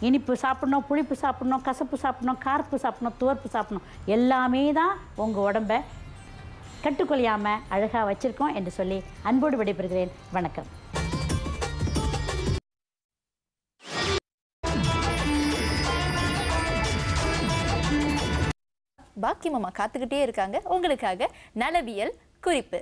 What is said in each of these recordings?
இனிப்பு சாப்பிடணும் புளிப்பு சாப்பிடணும் கசப்பு சாப்பிடணும் கார்ப்பு சாப்பிடணும் துவர்ப்பு சாப்பிடணும் எல்லாமே தான் உங்கள் உடம்ப கட்டுக்கொள்ளாமல் அழகாக வச்சுருக்கோம் என்று சொல்லி அன்போடு விடைபெறுகிறேன் வணக்கம் பாக்கி மாமா காத்துக்கிட்டே இருக்காங்க உங்களுக்காக நலவியல் குறிப்பு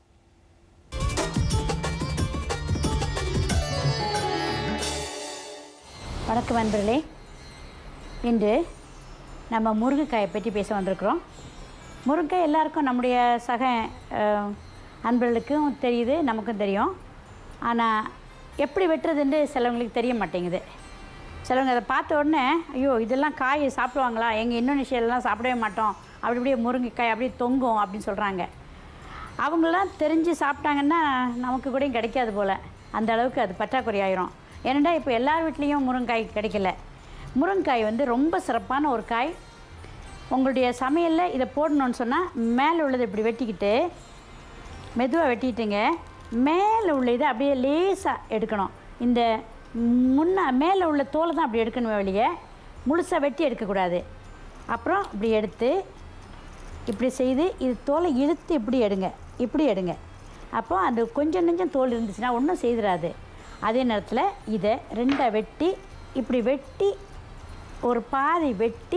வணக்கம் நண்பர்களே இன்று நம்ம முருங்கைக்காயை பற்றி பேச வந்திருக்கிறோம் முருங்கைக்காய் எல்லாருக்கும் நம்முடைய சக அஹ், அன்பர்களுக்கும் தெரியுது நமக்கும் தெரியும் ஆனால் எப்படி வெட்டுறதுன்னு சிலவங்களுக்கு தெரிய மாட்டேங்குது சிலவங்க அதை பார்த்த உடனே ஐயோ இதெல்லாம் காய் சாப்பிடுவாங்களா எங்கள் இந்தோனேஷியாலலாம் சாப்பிடவே மாட்டோம் அப்படி அப்படியே முருங்கைக்காய் அப்படியே தொங்கும் அப்படின்னு சொல்கிறாங்க அவங்களாம் தெரிஞ்சு சாப்பிட்டாங்கன்னா நமக்கு கூட கிடைக்காது போல் அந்த அளவுக்கு அது பற்றாக்குறை ஆயிரும் ஏனெண்டா இப்போ எல்லார் வீட்லேயும் முருங்காய் கிடைக்கல முருங்காய் வந்து ரொம்ப சிறப்பான ஒரு காய் உங்களுடைய சமையலில் இதை போடணும்னு சொன்னால் மேலே உள்ளதை இப்படி வெட்டிக்கிட்டு மெதுவாக வெட்டிட்டுங்க மேலே உள்ள இதை அப்படியே லேசாக எடுக்கணும் இந்த முன்ன மேலே உள்ள தோலை தான் அப்படி எடுக்கணும் வெளியே முழுசாக வெட்டி எடுக்கக்கூடாது அப்புறம் இப்படி எடுத்து இப்படி செய்து இது தோலை இழுத்து இப்படி எடுங்க இப்படி எடுங்க அப்போ அந்த கொஞ்சம் நெஞ்சம் தோல் இருந்துச்சுன்னா ஒன்றும் செய்திடாது அதே நேரத்தில் இதை ரெண்டாக வெட்டி இப்படி வெட்டி ஒரு பாதி வெட்டி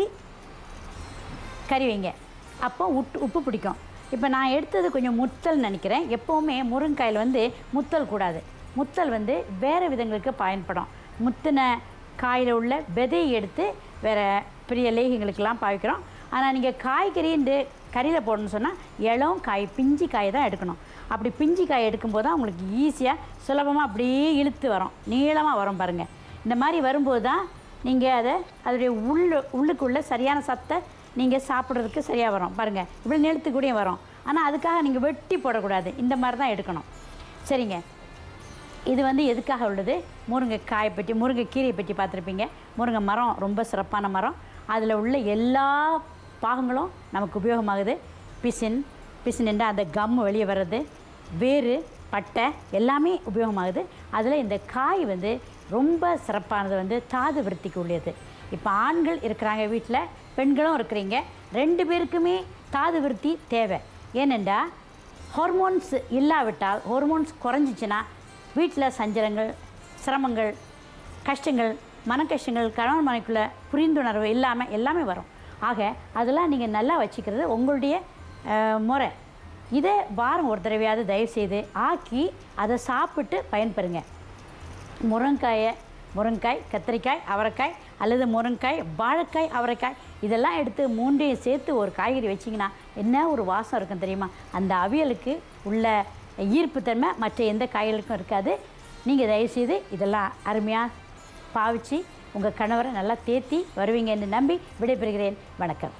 கறி வைங்க அப்போ உட்டு உப்பு பிடிக்கும் இப்போ நான் எடுத்தது கொஞ்சம் முத்தல் நினைக்கிறேன் எப்போவுமே முருங்காயில் வந்து முத்தல் கூடாது முத்தல் வந்து வேறு விதங்களுக்கு பயன்படும் முத்தின காயில் உள்ள விதையை எடுத்து வேறு பெரிய லேகிங்களுக்கெல்லாம் பாவிக்கிறோம் ஆனால் நீங்கள் காய்கறின்னு கறியில் போடணும்னு சொன்னால் இளம் காய் பிஞ்சு காய் தான் எடுக்கணும் அப்படி பிஞ்சு காய் எடுக்கும்போது தான் உங்களுக்கு ஈஸியாக சுலபமாக அப்படியே இழுத்து வரும் நீளமாக வரும் பாருங்கள் இந்த மாதிரி வரும்போது தான் நீங்கள் அதை அதோடைய உள்ளு உள்ளுக்குள்ளே சரியான சத்தை நீங்கள் சாப்பிட்றதுக்கு சரியாக வரும் பாருங்கள் இப்படி நிறுத்து கூடயும் வரும் ஆனால் அதுக்காக நீங்கள் வெட்டி போடக்கூடாது இந்த மாதிரி தான் எடுக்கணும் சரிங்க இது வந்து எதுக்காக உள்ளது முருங்கைக்காயை பற்றி முருங்கைக்கீரையை பற்றி பார்த்துருப்பீங்க முருங்கை மரம் ரொம்ப சிறப்பான மரம் அதில் உள்ள எல்லா பாகங்களும் நமக்கு உபயோகமாகுது பிசின் பிசின் என்ற அந்த கம் வெளியே வர்றது வேறு பட்டை எல்லாமே உபயோகமாகுது அதில் இந்த காய் வந்து ரொம்ப சிறப்பானது வந்து தாது விருத்திக்கு உள்ளது இப்போ ஆண்கள் இருக்கிறாங்க வீட்டில் பெண்களும் இருக்கிறீங்க ரெண்டு பேருக்குமே தாது விருத்தி தேவை ஏனென்றா ஹார்மோன்ஸ் இல்லாவிட்டால் ஹார்மோன்ஸ் குறைஞ்சிச்சின்னா வீட்டில் சஞ்சலங்கள் சிரமங்கள் கஷ்டங்கள் மன கஷ்டங்கள் கணவன் மனைக்குள்ள புரிந்துணர்வு இல்லாமல் எல்லாமே வரும் ஆக அதெல்லாம் நீங்கள் நல்லா வச்சுக்கிறது உங்களுடைய அஹ், முறை இதை வாரம் ஒரு தடவையாவது தயவுசெய்து ஆக்கி அதை சாப்பிட்டு பயன்பெறுங்க முருங்காயை முருங்காய் கத்திரிக்காய் அவரைக்காய் அல்லது முருங்காய் வாழைக்காய் அவரைக்காய் இதெல்லாம் எடுத்து மூன்றையும் சேர்த்து ஒரு காய்கறி வச்சிங்கன்னா என்ன ஒரு வாசம் இருக்கும் தெரியுமா அந்த அவியலுக்கு உள்ள ஈர்ப்புத்தன்மை மற்ற எந்த காய்களுக்கும் இருக்காது நீங்கள் தயவுசெய்து இதெல்லாம் அருமையாக பாவிச்சு உங்கள் கணவரை நல்லா தேத்தி வருவீங்க என்று நம்பி விடைபெறுகிறேன் வணக்கம்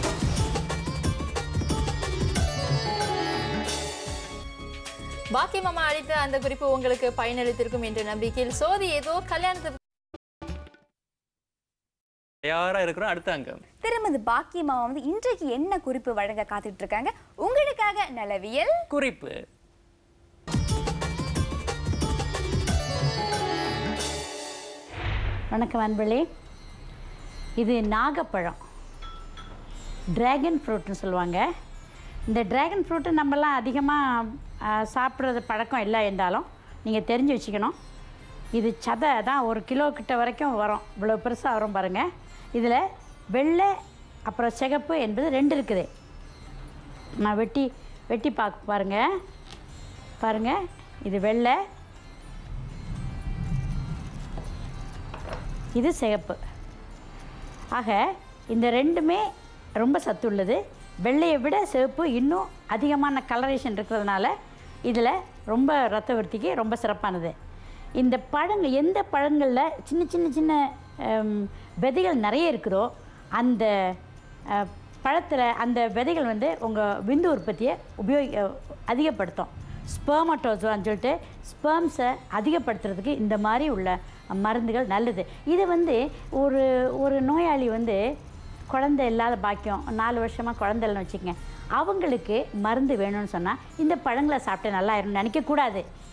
பாக்கி மாமா அளித்த அந்த குறிப்பு உங்களுக்கு பயனளித்திருக்கும் என்ற நம்பிக்கையில் சோதி ஏதோ கல்யாணத்துக்கு தயாரா இருக்கிறோம் அடுத்த அங்கம் திருமதி பாக்கி மாமா வந்து இன்றைக்கு என்ன குறிப்பு வழங்க காத்துட்டு இருக்காங்க உங்களுக்காக நலவியல் குறிப்பு வணக்கம் அன்பளே இது நாகப்பழம் டிராகன் ஃப்ரூட்னு சொல்லுவாங்க இந்த டிராகன் ஃப்ரூட்டு நம்மலாம் அதிகமாக சாப்பிட்றது பழக்கம் இல்லை என்றாலும் நீங்கள் தெரிஞ்சு வச்சுக்கணும் இது சதை தான் ஒரு கிலோ கிட்ட வரைக்கும் வரும் இவ்வளோ பெருசாக வரும் பாருங்கள் இதில் வெள்ளை அப்புறம் சிகப்பு என்பது ரெண்டு இருக்குது நான் வெட்டி வெட்டி பார்க்க பாருங்கள் பாருங்கள் இது வெள்ளை இது சிகப்பு ஆக இந்த ரெண்டுமே ரொம்ப சத்து உள்ளது வெள்ளையை விட சிவப்பு இன்னும் அதிகமான கலரேஷன் இருக்கிறதுனால இதில் ரொம்ப ரத்த விருத்திக்கு ரொம்ப சிறப்பானது இந்த பழங்கள் எந்த பழங்களில் சின்ன சின்ன சின்ன ஹம், விதைகள் நிறைய இருக்குதோ அந்த பழத்தில் அந்த விதைகள் வந்து உங்கள் விந்து உற்பத்தியை உபயோகி அஹ், அதிகப்படுத்தும் ஸ்பெர்மட்டோசோன்னு சொல்லிட்டு ஸ்பெர்ம்ஸை அதிகப்படுத்துறதுக்கு இந்த மாதிரி உள்ள மருந்துகள் நல்லது இது வந்து ஒரு ஒரு நோயாளி வந்து குழந்தை இல்லாத பாக்கியம் நாலு வருஷமாக குழந்தை இல்லைன்னு வச்சுக்கங்க அவங்களுக்கு மருந்து வேணும்னு சொன்னால் இந்த பழங்களை சாப்பிட்டு நல்லா இருக்கும்னு நினைக்கக்கூடாது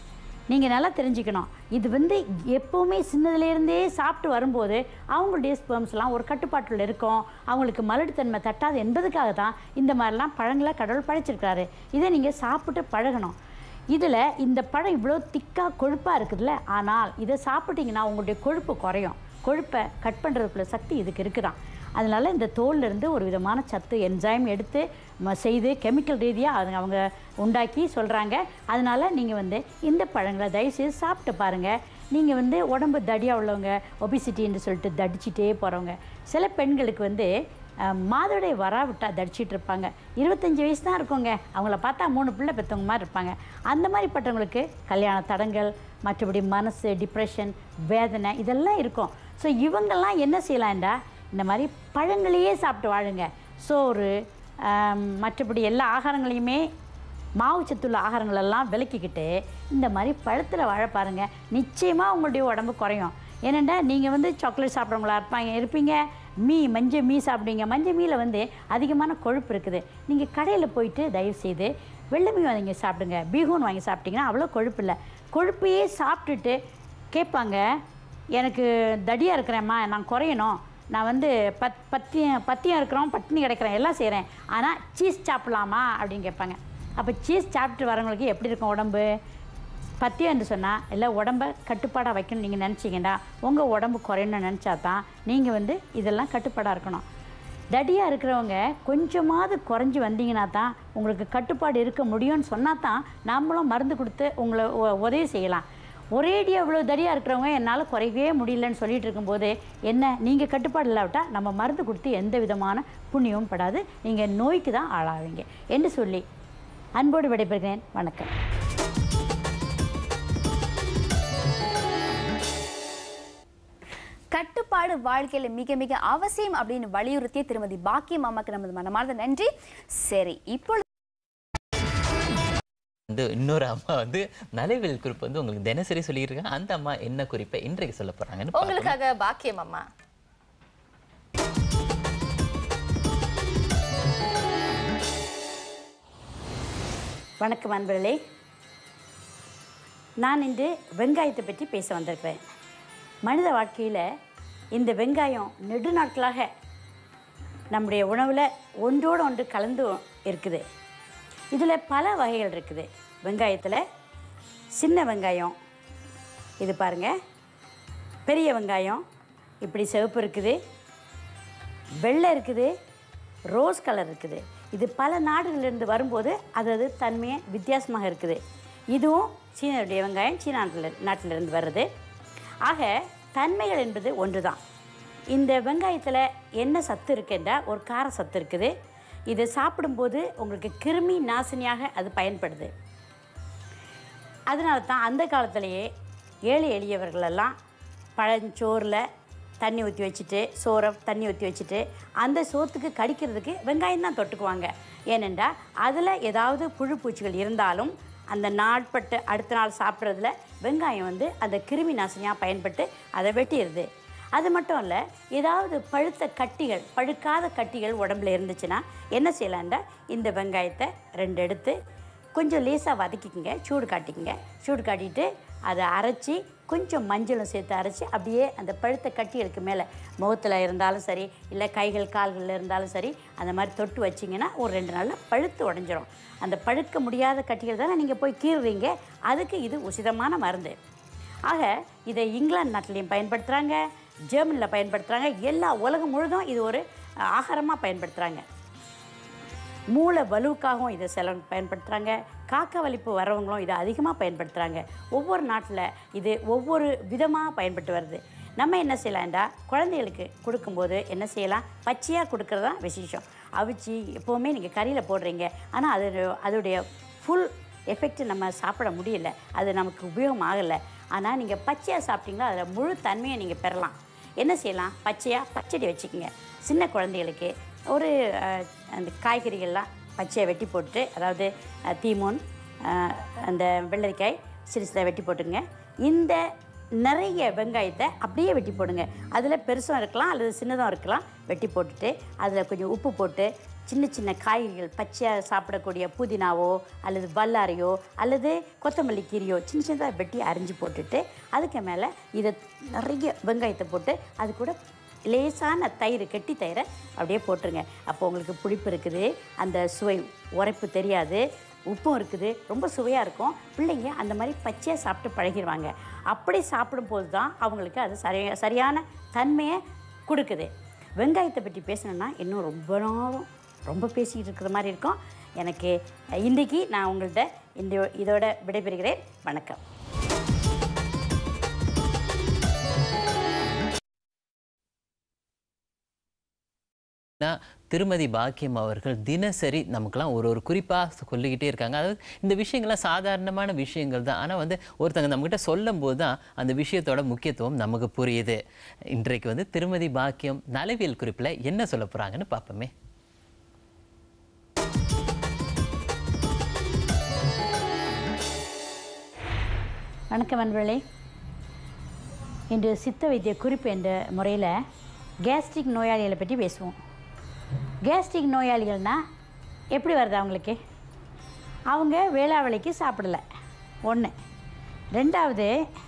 நீங்கள் நல்லா தெரிஞ்சுக்கணும் இது வந்து எப்போவுமே சின்னதுலேருந்தே சாப்பிட்டு வரும்போது அவங்களுடைய ஸ்பெர்ம்ஸ்லாம் ஒரு கட்டுப்பாட்டில் இருக்கும் அவங்களுக்கு மலட்டுத்தன்மை தட்டாது என்பதுக்காக தான் இந்த மாதிரிலாம் பழங்களை கடவுள் படைச்சிருக்காரு இதை நீங்கள் சாப்பிட்டு பழகணும் இதில் இந்த பழம் இவ்வளோ திக்காக கொழுப்பாக இருக்குதுல்ல ஆனால் இதை சாப்பிட்டீங்கன்னா உங்களுடைய கொழுப்பு குறையும் கொழுப்பை கட் பண்ணுறதுக்குள்ள சக்தி இதுக்கு இருக்குதான் அதனால் இந்த தோல்ல இருந்து ஒரு விதமான சத்து என்ஜைம் எடுத்து ம- செய்து கெமிக்கல் ரீதியாக அது அவங்க உண்டாக்கி சொல்கிறாங்க அதனால் நீங்கள் வந்து இந்த பழங்களை தயவுசெய்து சாப்பிட்டு பாருங்கள் நீங்கள் வந்து உடம்பு தடியாக உள்ளவங்க ஒபிசிட்டின்னு சொல்லிட்டு தடிச்சிட்டே போகிறவங்க சில பெண்களுக்கு வந்து அஹ், மாதவிடாய் வராவிட்டா தடிச்சிட்டு இருப்பாங்க இருபத்தஞ்சி வயசு தான் இருக்குங்க அவங்கள பார்த்தா மூணு பிள்ளை பெற்றவங்க மாதிரி இருப்பாங்க அந்த மாதிரிப்பட்டவங்களுக்கு கல்யாண தடங்கள் மற்றபடி மனசு டிப்ரெஷன் வேதனை இதெல்லாம் இருக்கும் ஸோ இவங்கெல்லாம் என்ன செய்யலாம்டா இந்த மாதிரி பழங்களையே சாப்பிட்டு வாழுங்க சோறு ஆம், மற்றபடி எல்லா ஆகாரங்களையுமே மாவு சத்துள்ள ஆகாரங்கள் எல்லாம் விலக்கிக்கிட்டு இந்த மாதிரி பழத்தில் வாழ பாருங்க நிச்சயமாக உங்களுடைய உடம்பு குறையும் ஏனெண்டா நீங்கள் வந்து சாக்லேட் சாப்பிட்றவங்களா இருப்பாங்க இருப்பீங்க மீ மஞ்சள் மீ சாப்பிடுவீங்க மஞ்சள் மீல வந்து அதிகமான கொழுப்பு இருக்குது நீங்கள் கடையில் போயிட்டு தயவு செய்து வெள்ளை மீன் வாங்கி சாப்பிடுங்க பீகூன் வாங்கி சாப்பிட்டீங்கன்னா அவ்வளோ கொழுப்பு இல்லை கொழுப்பையே சாப்பிட்டுட்டு கேட்பாங்க எனக்கு தடியாக இருக்கிறேம்மா நான் குறையணும் நான் வந்து பத் பத்தியம் பத்தியம் இருக்கிறோம் பட்டினி கிடைக்கிறேன் எல்லாம் செய்கிறேன் ஆனால் சீஸ் சாப்பிடலாமா அப்படின்னு கேட்பாங்க அப்போ சீஸ் சாப்பிட்டு வரவங்களுக்கு எப்படி இருக்கும் உடம்பு பத்தியம் என்று சொன்னால் எல்லாம் உடம்ப கட்டுப்பாடாக வைக்கணும் நீங்கள் நினச்சிங்கன்னா உங்கள் உடம்பு குறையணும்னு நினச்சா தான் நீங்கள் வந்து இதெல்லாம் கட்டுப்பாடாக இருக்கணும் தடியாக இருக்கிறவங்க கொஞ்சமாவது குறைஞ்சி வந்தீங்கன்னா தான் உங்களுக்கு கட்டுப்பாடு இருக்க முடியும்னு சொன்னால் தான் நாமளும் மருந்து கொடுத்து உங்களை உ- உதவி செய்யலாம் ஒரேடியாக இவ்வளோ தடியாக இருக்கிறவங்க என்னால் குறையவே முடியலன்னு சொல்லிட்டு இருக்கும்போது என்ன நீங்கள் கட்டுப்பாடு இல்லாவிட்டா நம்ம மருந்து கொடுத்து எந்த விதமான புண்ணியமும் படாது நீங்கள் நோய்க்கு தான் ஆளாவீங்க என்று சொல்லி அன்போடு விடைபெறுகிறேன் வணக்கம் கட்டுப்பாடு வாழ்க்கையில மிக மிக அவசியம் அப்படின்னு வலியுறுத்திய திருமதி பாக்கியம் அம்மாக்கு நமது மனமார்ந்த நன்றி சரி இப்பொழுது வந்து இன்னொரு அம்மா வந்து நலைவில் குறிப்பு வந்து உங்களுக்கு தினசரி சொல்லியிருக்காங்க அந்த அம்மா என்ன குறிப்பை இன்றைக்கு சொல்ல போறாங்கன்னு பார்க்கலாம். உங்களுக்காக பாக்கியம் அம்மா வணக்கம் அன்பர்களே நான் இன்று வெங்காயத்தை பற்றி பேச வந்திருக்கிறேன் மனித வாழ்க்கையில் இந்த வெங்காயம் நெடுநாட்களாக நம்முடைய உணவில் ஒன்றோடு ஒன்று கலந்து இருக்குது இதில் பல வகைகள் இருக்குது வெங்காயத்தில் சின்ன வெங்காயம் இது பாருங்கள் பெரிய வெங்காயம் இப்படி சிவப்பு இருக்குது வெள்ளை இருக்குது ரோஸ் கலர் இருக்குது இது பல நாடுகளிலிருந்து வரும்போது அது அது தன்மையை வித்தியாசமாக இருக்குது இதுவும் சீனருடைய வெங்காயம் சீன நாட்டில் நாட்டிலிருந்து வருது ஆக தன்மைகள் என்பது ஒன்று தான் இந்த வெங்காயத்தில் என்ன சத்து இருக்குன்றா ஒரு கார சத்து இருக்குது இது சாப்பிடும்போது உங்களுக்கு கிருமி நாசினியாக அது பயன்படுது அதனால தான் அந்த காலத்திலேயே ஏழை எளியவர்களெல்லாம் பழஞ்சோறில் தண்ணி ஊற்றி வச்சுட்டு சோறை தண்ணி ஊற்றி வச்சுட்டு அந்த சோத்துக்கு கடிக்கிறதுக்கு வெங்காயம் தான் தொட்டுக்குவாங்க ஏனென்றா அதில் ஏதாவது புழு பூச்சிகள் இருந்தாலும் அந்த நாட்பட்டு அடுத்த நாள் சாப்பிட்றதுல வெங்காயம் வந்து அந்த கிருமி நாசினியாக பயன்பட்டு அதை வெட்டிடுது அது மட்டும் இல்லை ஏதாவது பழுத்த கட்டிகள் பழுக்காத கட்டிகள் உடம்புல இருந்துச்சுன்னா என்ன செய்யலான்டா இந்த வெங்காயத்தை ரெண்டு எடுத்து கொஞ்சம் லேசாக வதக்கிக்கங்க சூடு காட்டிக்கங்க சூடு காட்டிட்டு அதை அரைச்சி கொஞ்சம் மஞ்சளும் சேர்த்து அரைச்சி அப்படியே அந்த பழுத்த கட்டிகளுக்கு மேலே முகத்தில் இருந்தாலும் சரி இல்லை கைகள் கால்களில் இருந்தாலும் சரி அந்த மாதிரி தொட்டு வச்சிங்கன்னா ஒரு ரெண்டு நாளில் பழுத்து உடஞ்சிரும் அந்த பழுக்க முடியாத கட்டிகள் தானே நீங்கள் போய் கீறுறீங்க அதுக்கு இது உசிதமான மருந்து ஆக இதை இங்கிலாந்து நாட்டிலையும் பயன்படுத்துகிறாங்க ஜெர்மனியில் பயன்படுத்துகிறாங்க எல்லா உலகம் முழுதும் இது ஒரு ஆகாரமாக பயன்படுத்துகிறாங்க மூளை வலுவுக்காகவும் இதை சில பயன்படுத்துகிறாங்க காக்க வலிப்பு வரவங்களும் இதை அதிகமாக பயன்படுத்துகிறாங்க ஒவ்வொரு நாட்டில் இது ஒவ்வொரு விதமாக பயன்பட்டு வருது நம்ம என்ன செய்யலாம்டா குழந்தைகளுக்கு கொடுக்கும்போது என்ன செய்யலாம் பச்சையாக கொடுக்கறது தான் விசேஷம் அவிச்சு எப்போவுமே நீங்கள் கறியில் போடுறீங்க ஆனால் அது அதோடைய ஃபுல் எஃபெக்ட் நம்ம சாப்பிட முடியல அது நமக்கு உபயோகம் ஆகலை ஆனால் நீங்கள் பச்சையாக சாப்பிட்டீங்களா அதில் முழு தன்மையை நீங்கள் பெறலாம் என்ன செய்யலாம் பச்சையாக பச்சடி வச்சுக்கோங்க சின்ன குழந்தைகளுக்கு ஒரு அஹ், அந்த காய்கறிகள்லாம் பச்சையை வெட்டி போட்டு அதாவது அஹ், தீமோன் அஹ், அந்த வெள்ளரிக்காய் சிறு சிறுதாக வெட்டி போட்டுங்க இந்த நிறைய வெங்காயத்தை அப்படியே வெட்டி போடுங்க அதில் பெருசும் இருக்கலாம் அல்லது சின்னதும் இருக்கலாம் வெட்டி போட்டுட்டு அதில் கொஞ்சம் உப்பு போட்டு சின்ன சின்ன காய்கறிகள் பச்சையாக சாப்பிடக்கூடிய புதினாவோ அல்லது வல்லாரையோ அல்லது கொத்தமல்லி கீரையோ சின்ன சின்னதாக வெட்டி அரிஞ்சு போட்டுட்டு அதுக்கு மேலே இதை நிறைய வெங்காயத்தை போட்டு அது கூட லேசான தயிர் கெட்டி தயிரை அப்படியே போட்டுருங்க அப்போ உங்களுக்கு புளிப்பு இருக்குது அந்த சுவை உரைப்பு தெரியாது உப்பும் இருக்குது ரொம்ப சுவையாக இருக்கும் பிள்ளைங்க அந்த மாதிரி பச்சையாக சாப்பிட்டு பழகிடுவாங்க அப்படி சாப்பிடும்போது தான் அவங்களுக்கு அது சரியா சரியான தன்மையை கொடுக்குது வெங்காயத்தை பற்றி பேசணுன்னா இன்னும் ரொம்ப நேரம் ரொம்ப பேசிக்கிட்டு இருக்கிற மாதிரி இருக்கும் எனக்கு இன்றைக்கி நான் உங்கள்கிட்ட இந்த இதோட விடைபெறுகிறேன் வணக்கம் நான் திருமதி பாக்கியம் அவர்கள் தினசரி நமக்கெல்லாம் ஒரு ஒரு குறிப்பாக சொல்லிக்கிட்டே இருக்காங்க அதாவது இந்த விஷயங்கள்லாம் சாதாரணமான விஷயங்கள் தான் ஆனால் வந்து ஒருத்தங்க நம்மக்கிட்ட சொல்லும் போது தான் அந்த விஷயத்தோட முக்கியத்துவம் நமக்கு புரியுது இன்றைக்கு வந்து திருமதி பாக்கியம் நலவியல் குறிப்பில் என்ன சொல்ல போகிறாங்கன்னு பார்ப்போமே வணக்கம் அன்பர்களே இன்று சித்த வைத்திய குறிப்பு என்ற முறையில் கேஸ்ட்ரிக் நோயாளிகளை பற்றி பேசுவோம் கேஸ்ட்ரிக் நோயாளிகள்னால் எப்படி வருது அவங்களுக்கு அவங்க வேளாவளிக்கு சாப்பிடல ஒன்று ரெண்டாவது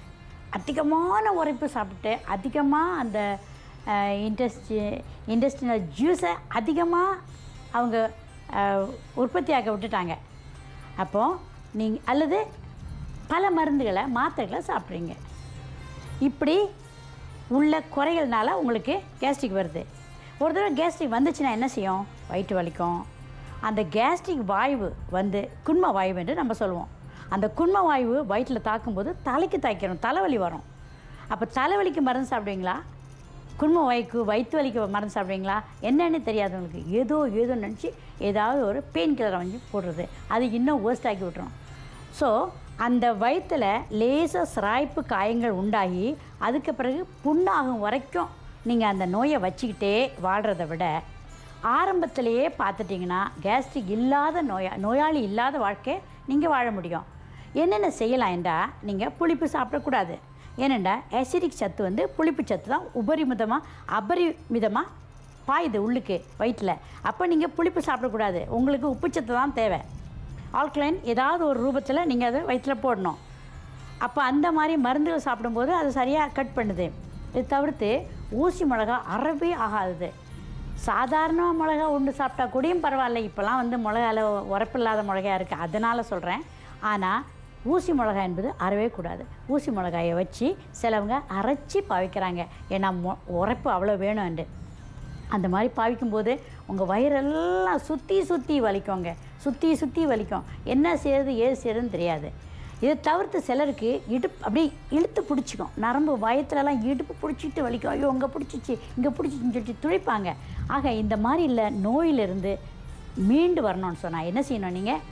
அதிகமான உரைப்பு சாப்பிட்டு அதிகமாக அந்த இன்டஸ்டி இண்டஸ்ட்ரினல் ஜூஸை அதிகமாக அவங்க அஹ், உற்பத்தியாக்க விட்டுட்டாங்க அப்போது நீங்கள் அல்லது பல மருந்துகளை மாத்திரைகளை சாப்பிட்றீங்க இப்படி உள்ள குறைகள்னால உங்களுக்கு கேஸ்ட்ரிக் வருது ஒரு தடவை கேஸ்ட்ரிக் வந்துச்சுன்னா என்ன செய்யும் வயிற்று வலிக்கும் அந்த கேஸ்ட்ரிக் வாய்வு வந்து குண்ம வாய்வு என்று நம்ம சொல்லுவோம் அந்த குண்ம வாய்வு வயிற்றில் தாக்கும்போது தலைக்கு தாக்கிடும் தலைவலி வரும் அப்போ தலைவலிக்கு மருந்து சாப்பிடுவீங்களா குண்ம வாய்க்கு வயிற்று வலிக்கு மருந்து சாப்பிடுவீங்களா என்னன்னு தெரியாதவங்களுக்கு ஏதோ ஏதோ நினச்சி ஏதாவது ஒரு பெயின் கில்லரை வந்து போடுறது அது இன்னும் worst ஆக்கி விட்டுரும் ஸோ அந்த வயிற்றில் லேசாக சிராய்ப்பு காயங்கள் உண்டாகி அதுக்கு பிறகு புண்ணாகும் வரைக்கும் நீங்கள் அந்த நோயை வச்சுக்கிட்டே வாழ்கிறத விட ஆரம்பத்திலேயே பார்த்துட்டிங்கன்னா கேஸ்ட்ரிக் இல்லாத நோயா நோயாளி இல்லாத வாழ்க்கை நீங்கள் வாழ முடியும் என்னென்ன செய்யலாம் என்றால் நீங்கள் புளிப்பு சாப்பிடக்கூடாது ஏனெண்டா அசிடிக் சத்து வந்து புளிப்பு சத்து தான் உபரிமிதமாக அபரிமிதமாக பாயுது உள்ளுக்கு வயிற்றில் அப்போ நீங்கள் புளிப்பு சாப்பிடக்கூடாது உங்களுக்கு உப்புச்சத்து தான் தேவை ஆல்கலைன் ஏதாவது ஒரு ரூபத்தில் நீங்கள் அதை வயிற்றில் போடணும் அப்போ அந்த மாதிரி மருந்துகள் சாப்பிடும்போது அது சரியாக கட் பண்ணுது இது தவிர்த்து ஊசி மிளகா அறவே ஆகாதது சாதாரண மிளகா உண்டு சாப்பிட்டா கூடயும் பரவாயில்ல இப்போலாம் வந்து மிளகால உரப்பில்லாத மிளகா இருக்குது அதனால் சொல்கிறேன் ஆனால் ஊசி மிளகாய் என்பது அறவே கூடாது ஊசி மிளகாயை வச்சு சிலவங்க அரைச்சி பாவிக்கிறாங்க ஏன்னா மொ உரைப்பு அவ்வளோ வேணும்ண்டு அந்த மாதிரி பாவிக்கும்போது உங்கள் வயிறெல்லாம் சுற்றி சுற்றி வலிக்குங்க சுற்றி சுற்றி வலிக்கும் என்ன செய்யறது ஏது செய்யறதுன்னு தெரியாது இதை தவிர்த்து சிலருக்கு இடுப்பு அப்படியே இழுத்து பிடிச்சிக்கும் நரம்பு வயத்துலலாம் இடுப்பு பிடிச்சிட்டு வலிக்கும் ஐயோ இங்கே பிடிச்சிச்சு இங்கே பிடிச்சிச்சின்னு சொல்லிட்டு துடிப்பாங்க ஆக இந்த மாதிரி இல்லை நோயிலிருந்து மீண்டு வரணும்னு சொன்னால் என்ன செய்யணும் நீங்கள்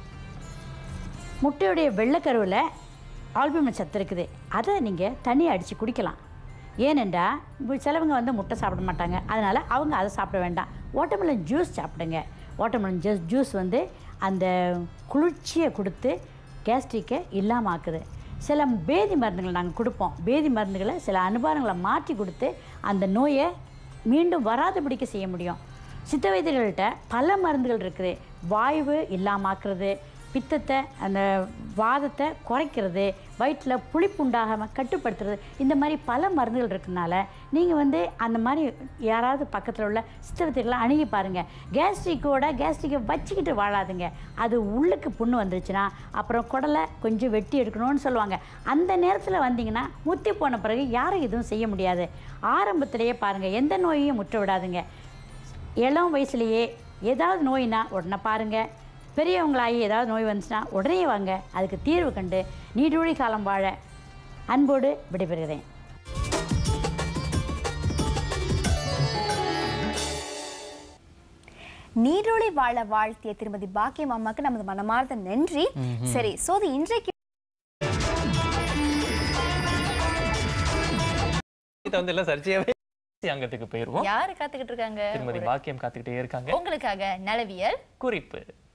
முட்டையுடைய வெள்ளைக்கருவில் ஆல்புமின் சத்து இருக்குது அதை நீங்கள் தண்ணி அடித்து குடிக்கலாம் ஏனென்றா இப்போ சிலவங்க வந்து முட்டை சாப்பிட மாட்டாங்க அதனால் அவங்க அதை சாப்பிட வேண்டாம் வாட்டர்மெலன் ஜூஸ் சாப்பிடுங்க வாட்டர்மெலன் ஜூஸ் ஜூஸ் வந்து அந்த குளிர்ச்சியை கொடுத்து கேஸ்ட்ரிக்கை இல்லாமல் ஆக்குது சில பேதி மருந்துகள் நாங்கள் கொடுப்போம் பேதி மருந்துகளை சில அனுபவங்களை மாற்றி கொடுத்து அந்த நோயை மீண்டும் வராதபடிக்க செய்ய முடியும் சித்த வைத்தியர்கள்ட்ட பல மருந்துகள் இருக்குது வாய்வு இல்லாமாக்குறது பித்தத்தை அந்த வாதத்தை குறைக்கிறது வயிற்றில் புளிப்பு உண்டாகாமல் கட்டுப்படுத்துறது இந்த மாதிரி பல மருந்துகள் இருக்கனால நீங்கள் வந்து அந்த மாதிரி யாராவது பக்கத்தில் உள்ள சித்த வைத்தியர்களை அணுகி பாருங்கள் கேஸ்ட்ரிக்கோட கேஸ்ட்ரிக்கை வச்சுக்கிட்டு வாழாதுங்க அது உள்ளுக்கு புண்ணு வந்துருச்சுன்னா அப்புறம் குடலை கொஞ்சம் வெட்டி எடுக்கணும்னு சொல்லுவாங்க அந்த நேரத்தில் வந்தீங்கன்னா முத்தி போன பிறகு யாரும் எதுவும் செய்ய முடியாது ஆரம்பத்திலேயே பாருங்கள் எந்த நோயையும் முற்ற விடாதுங்க இளம் வயசுலேயே ஏதாவது நோயினா உடனே பாருங்கள் பெரியவங்களாகி ஏதாவது நோய் வந்துச்சுன்னா உடனே வாங்க அதுக்கு தீர்வு கண்டு நீடூழி காலம் வாழ அன்போடு விடைபெறுகிறேன் நீரோழி வாழ வாழ்த்திய திருமதி பாக்கியம் அம்மாக்கு நமது மனமார்ந்த நன்றி சரி சோதி இன்றைக்கு இதை வந்து எல்லாம் சர்ச்சையாவே அங்கத்துக்கு போயிருவோம் யாரு காத்துக்கிட்டு இருக்காங்க திருமதி பாக்கியம் காத்துக்கிட்டே இருக்காங்க உங்களுக்காக நலவியல் குறிப்பு